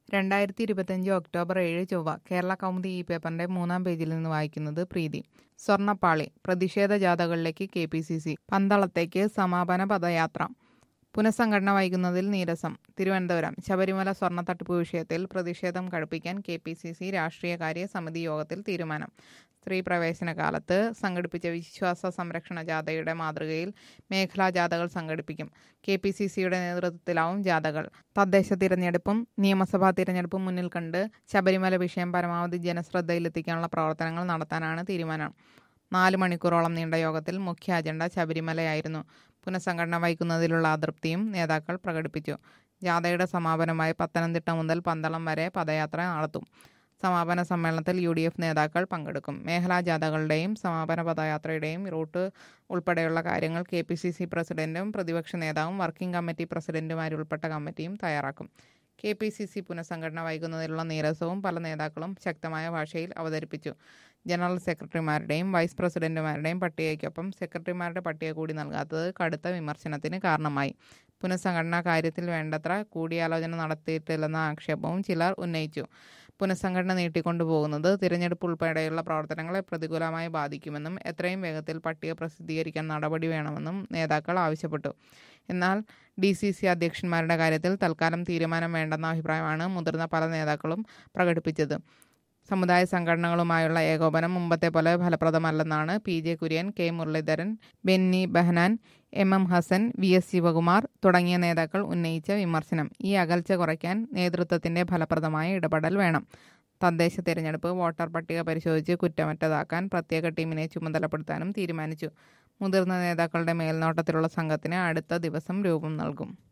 രണ്ടായിരത്തി ഇരുപത്തിയഞ്ച് ഒക്ടോബർ ഏഴ് ചൊവ്വ കേരള കൗമുദി ഈ പേപ്പറിന്റെ മൂന്നാം പേജിൽ നിന്ന് വായിക്കുന്നത് പ്രീതി സ്വർണ്ണപ്പാളി പ്രതിഷേധ ജാഥകളിലേക്ക് കെ പി സി സി പന്തളത്തേക്ക് സമാപന പദയാത്ര പുനഃസംഘടന വൈകുന്നതിൽ നീരസം തിരുവനന്തപുരം ശബരിമല സ്വർണ്ണ തട്ടിപ്പ് വിഷയത്തിൽ പ്രതിഷേധം കടുപ്പിക്കാൻ കെ പി സി സി രാഷ്ട്രീയകാര്യ സമിതി യോഗത്തിൽ തീരുമാനം സ്ത്രീ പ്രവേശന കാലത്ത് സംഘടിപ്പിച്ച വിശ്വാസ സംരക്ഷണ ജാഥയുടെ മാതൃകയിൽ മേഖലാ ജാഥകൾ സംഘടിപ്പിക്കും കെ പി സി സിയുടെ നേതൃത്വത്തിലാവും ജാഥകൾ തദ്ദേശ തിരഞ്ഞെടുപ്പും നിയമസഭാ തിരഞ്ഞെടുപ്പും മുന്നിൽ കണ്ട് ശബരിമല വിഷയം പരമാവധി ജനശ്രദ്ധയിലെത്തിക്കാനുള്ള പ്രവർത്തനങ്ങൾ നടത്താനാണ് തീരുമാനം നാല് മണിക്കൂറോളം നീണ്ട യോഗത്തിൽ മുഖ്യ അജണ്ട ശബരിമലയായിരുന്നു പുനഃസംഘടന വൈകുന്നതിലുള്ള അതൃപ്തിയും നേതാക്കൾ പ്രകടിപ്പിച്ചു ജാഥയുടെ സമാപനമായി പത്തനംതിട്ട മുതൽ പന്തളം വരെ പദയാത്ര നടത്തും സമാപന സമ്മേളനത്തിൽ യു ഡി എഫ് നേതാക്കൾ പങ്കെടുക്കും മേഖലാ ജാഥകളുടെയും സമാപന പദയാത്രയുടെയും റൂട്ട് ഉൾപ്പെടെയുള്ള കാര്യങ്ങൾ കെ പി സി സി പ്രസിഡന്റും പ്രതിപക്ഷ നേതാവും വർക്കിംഗ് കമ്മിറ്റി പ്രസിഡന്റുമാരുൾപ്പെട്ട കമ്മിറ്റിയും തയ്യാറാക്കും കെ പി സി സി പുനഃസംഘടന വൈകുന്നതിലുള്ള നീരസവും പല നേതാക്കളും ശക്തമായ ഭാഷയിൽ അവതരിപ്പിച്ചു ജനറൽ സെക്രട്ടറിമാരുടെയും വൈസ് പ്രസിഡന്റുമാരുടെയും പട്ടികയ്ക്കൊപ്പം സെക്രട്ടറിമാരുടെ പട്ടിക കൂടി നൽകാത്തത് കടുത്ത വിമർശനത്തിന് കാരണമായി പുനഃസംഘടനാ കാര്യത്തിൽ വേണ്ടത്ര കൂടിയാലോചന നടത്തിയിട്ടില്ലെന്ന ആക്ഷേപവും ചിലർ ഉന്നയിച്ചു പുനഃസംഘടന നീട്ടിക്കൊണ്ടുപോകുന്നത് തിരഞ്ഞെടുപ്പ് ഉൾപ്പെടെയുള്ള പ്രവർത്തനങ്ങളെ പ്രതികൂലമായി ബാധിക്കുമെന്നും എത്രയും വേഗത്തിൽ പട്ടിക പ്രസിദ്ധീകരിക്കാൻ നടപടി വേണമെന്നും നേതാക്കൾ ആവശ്യപ്പെട്ടു എന്നാൽ ഡി സി സി അധ്യക്ഷന്മാരുടെ കാര്യത്തിൽ തൽക്കാലം തീരുമാനം വേണ്ടെന്ന അഭിപ്രായമാണ് മുതിർന്ന പല നേതാക്കളും പ്രകടിപ്പിച്ചത് സമുദായ സംഘടനകളുമായുള്ള ഏകോപനം മുമ്പത്തെ പോലെ ഫലപ്രദമല്ലെന്നാണ് P J Kurian K Muraleedharan Benny Behanan M M Hassan V S Sivakumar തുടങ്ങിയ നേതാക്കൾ ഉന്നയിച്ച വിമർശനം ഈ അകൽച്ച കുറയ്ക്കാൻ നേതൃത്വത്തിന്റെ ഫലപ്രദമായ ഇടപെടൽ വേണം തദ്ദേശ തിരഞ്ഞെടുപ്പ് വോട്ടർ പട്ടിക പരിശോധിച്ച് കുറ്റമറ്റതാക്കാൻ പ്രത്യേക ടീമിനെ ചുമതലപ്പെടുത്താനും തീരുമാനിച്ചു മുതിർന്ന നേതാക്കളുടെ മേൽനോട്ടത്തിലുള്ള സംഘത്തിന് അടുത്ത ദിവസം രൂപം നൽകും